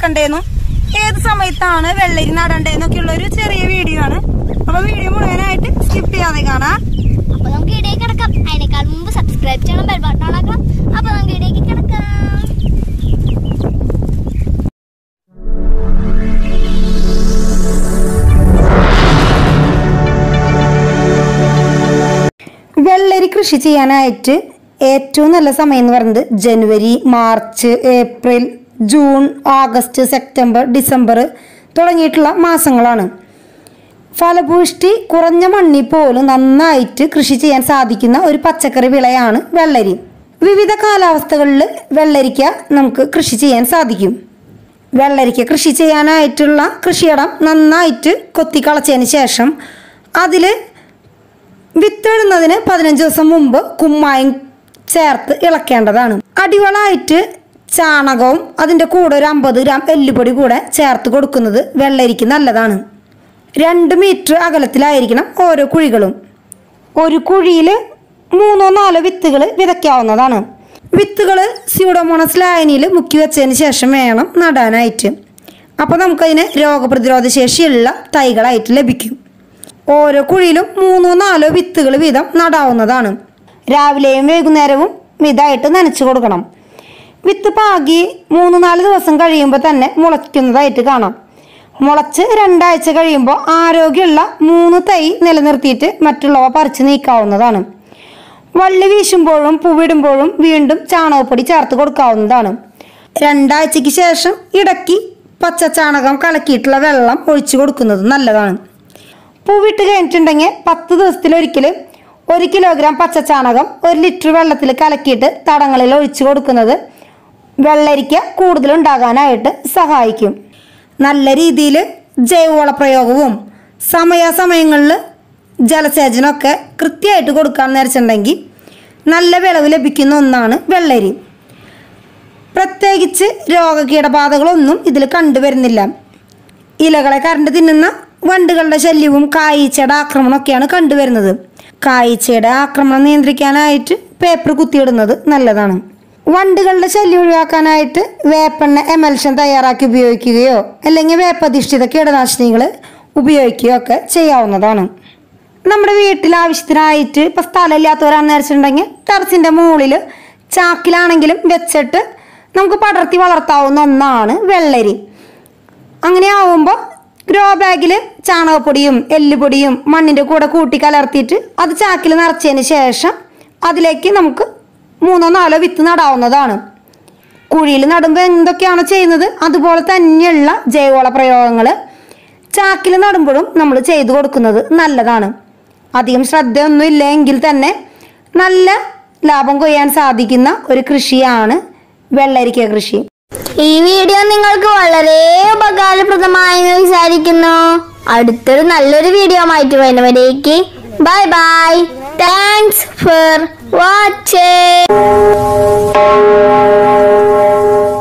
നടണ്ടേന്നും ഏത് സമയത്താണ് വെള്ളരി നടണ്ടേന്നൊക്കെ ഉള്ള ഒരു ചെറിയ വീഡിയോ ആണ് അപ്പൊ വീഡിയോ മുഴുവനായിട്ട് സ്കിപ്പ് ചെയ്യാതെ കാണാം അപ്പൊ നമുക്ക് ഇടയ്ക്ക് കിടക്കാം അതിനേക്കാൾ മുമ്പ് സബ്സ്ക്രൈബ് ചെയ്യണം ബെൽ ബട്ടൺ ഓണാക്കണം അപ്പൊ നമുക്ക് ഇടയ്ക്ക് കിടക്കാം വെള്ളരി കൃഷി ചെയ്യാനായിട്ട് ഏറ്റവും നല്ല സമയം എന്ന് പറയുന്നത് ജനുവരി March April June August September December തുടങ്ങിയിട്ടുള്ള മാസങ്ങളാണ് ഫലപുഷ്ടി കുറഞ്ഞ മണ്ണിൽ പോലും നന്നായിട്ട് കൃഷി ചെയ്യാൻ സാധിക്കുന്ന ഒരു പച്ചക്കറി വിളയാണ് വെള്ളരി വിവിധ കാലാവസ്ഥകളിൽ വെള്ളരിക്ക നമുക്ക് കൃഷി ചെയ്യാൻ സാധിക്കും വെള്ളരിക്ക കൃഷി ചെയ്യാനായിട്ടുള്ള കൃഷിയിടം നന്നായിട്ട് കൊത്തിക്കളച്ചതിന് ശേഷം അതിൽ വിത്തിടുന്നതിന് പതിനഞ്ച് ദിവസം മുമ്പ് കുമ്മായം ചേർത്ത് ഇളക്കേണ്ടതാണ് അടിവളമായിട്ട് ചാണകവും അതിൻ്റെ കൂടെ ഒരു അമ്പത് ഗ്രാം എല്ലുപൊടി കൂടെ ചേർത്ത് കൊടുക്കുന്നത് വെള്ളരിക്ക് നല്ലതാണ് രണ്ട് മീറ്റർ അകലത്തിലായിരിക്കണം ഓരോ കുഴികളും ഒരു കുഴിയിൽ മൂന്നോ നാലോ വിത്തുകൾ വിതയ്ക്കാവുന്നതാണ് വിത്തുകൾ സ്യൂഡോമോണസ് ലായനിയിൽ മുക്കി വെച്ചതിന് ശേഷം വേണം നടാനായിട്ട് അപ്പോൾ നമുക്കതിന് രോഗപ്രതിരോധ ശേഷിയുള്ള തൈകളായിട്ട് ലഭിക്കും ഓരോ കുഴിയിലും മൂന്നോ നാലോ വിത്തുകൾ വീതം നടാവുന്നതാണ് രാവിലെയും വൈകുന്നേരവും ഇതായിട്ട് നനച്ചു കൊടുക്കണം വിത്ത് പാകി മൂന്ന് നാല് ദിവസം കഴിയുമ്പോൾ തന്നെ മുളയ്ക്കുന്നതായിട്ട് കാണാം മുളച്ച് രണ്ടാഴ്ച കഴിയുമ്പോൾ ആരോഗ്യമുള്ള മൂന്ന് തൈ നിലനിർത്തിയിട്ട് മറ്റുള്ളവ പറിച്ച് നീക്കാവുന്നതാണ് വള്ളി വീശുമ്പോഴും പൂവിടുമ്പോഴും വീണ്ടും ചാണകപ്പൊടി ചേർത്ത് കൊടുക്കാവുന്നതാണ് രണ്ടാഴ്ചയ്ക്ക് ശേഷം ഇടയ്ക്ക് പച്ച ചാണകം കലക്കിയിട്ടുള്ള വെള്ളം ഒഴിച്ചു കൊടുക്കുന്നത് നല്ലതാണ് പൂവിട്ട് കഴിഞ്ഞിട്ടുണ്ടെങ്കിൽ പത്ത് ദിവസത്തിലൊരിക്കൽ ഒരു കിലോഗ്രാം പച്ച ചാണകം ഒരു ലിറ്റർ വെള്ളത്തിൽ കലക്കിയിട്ട് തടങ്ങളിൽ ഒഴിച്ചു കൊടുക്കുന്നത് വെള്ളരിക്ക കൂടുതലുണ്ടാകാനായിട്ട് സഹായിക്കും നല്ല രീതിയിൽ ജൈവവള പ്രയോഗവും സമയാസമയങ്ങളിൽ ജലസേചനമൊക്കെ കൃത്യമായിട്ട് കൊടുക്കാമെന്ന് വെച്ചിട്ടുണ്ടെങ്കിൽ നല്ല വിളവ് ലഭിക്കുന്ന ഒന്നാണ് വെള്ളരി പ്രത്യേകിച്ച് രോഗകീടബാധകളൊന്നും ഇതിൽ കണ്ടുവരുന്നില്ല ഇലകളെ കരണ്ട് തിന്നുന്ന വണ്ടുകളുടെ ശല്യവും കായീച്ചയുടെ ആക്രമണമൊക്കെയാണ് കണ്ടുവരുന്നത് കായീച്ചയുടെ ആക്രമണം നിയന്ത്രിക്കാനായിട്ട് പേപ്പർ കുത്തിയിടുന്നത് നല്ലതാണ് വണ്ടുകളുടെ ശല്യം ഒഴിവാക്കാനായിട്ട് വേപ്പെണ്ണ എമൽഷൻ തയ്യാറാക്കി ഉപയോഗിക്കുകയോ അല്ലെങ്കിൽ വേപ്പധിഷ്ഠിത കീടനാശിനികൾ ഉപയോഗിക്കുകയോ ഒക്കെ ചെയ്യാവുന്നതാണ് നമ്മുടെ വീട്ടിൽ ആവശ്യത്തിനായിട്ട് ഇപ്പം സ്ഥലമില്ലാത്തവരാണെന്ന് വെച്ചിട്ടുണ്ടെങ്കിൽ ടെറസിൻ്റെ മുകളിൽ ചാക്കിലാണെങ്കിലും വെച്ചിട്ട് നമുക്ക് പടർത്തി വളർത്താവുന്ന ഒന്നാണ് വെള്ളരി അങ്ങനെ ആവുമ്പോൾ ഗ്രോ ബാഗിൽ ചാണകപ്പൊടിയും എല്ലുപൊടിയും മണ്ണിൻ്റെ കൂടെ കൂട്ടി കലർത്തിയിട്ട് അത് ചാക്കിൽ നിറച്ചതിന് ശേഷം അതിലേക്ക് നമുക്ക് മൂന്നോ നാലോ വിത്ത് നടാവുന്നതാണ് കുഴിയിൽ നടുമ്പോൾ എന്തൊക്കെയാണ് ചെയ്യുന്നത് അതുപോലെ തന്നെയുള്ള ജൈവവള പ്രയോഗങ്ങൾ ചാക്കിൽ നടുമ്പോഴും നമ്മൾ ചെയ്തു കൊടുക്കുന്നത് നല്ലതാണ് അധികം ശ്രദ്ധയൊന്നും ഇല്ല എങ്കിൽ തന്നെ നല്ല ലാഭം കൊയ്യാൻ സാധിക്കുന്ന ഒരു കൃഷിയാണ് വെള്ളരിക്ക കൃഷി ഈ വീഡിയോ നിങ്ങൾക്ക് വളരെ ഉപകാരപ്രദമായെന്ന് വിചാരിക്കുന്നു അടുത്തൊരു നല്ലൊരു വീഡിയോ ആയിട്ട് വരുന്നവരേക്ക് bye bye thanks for watching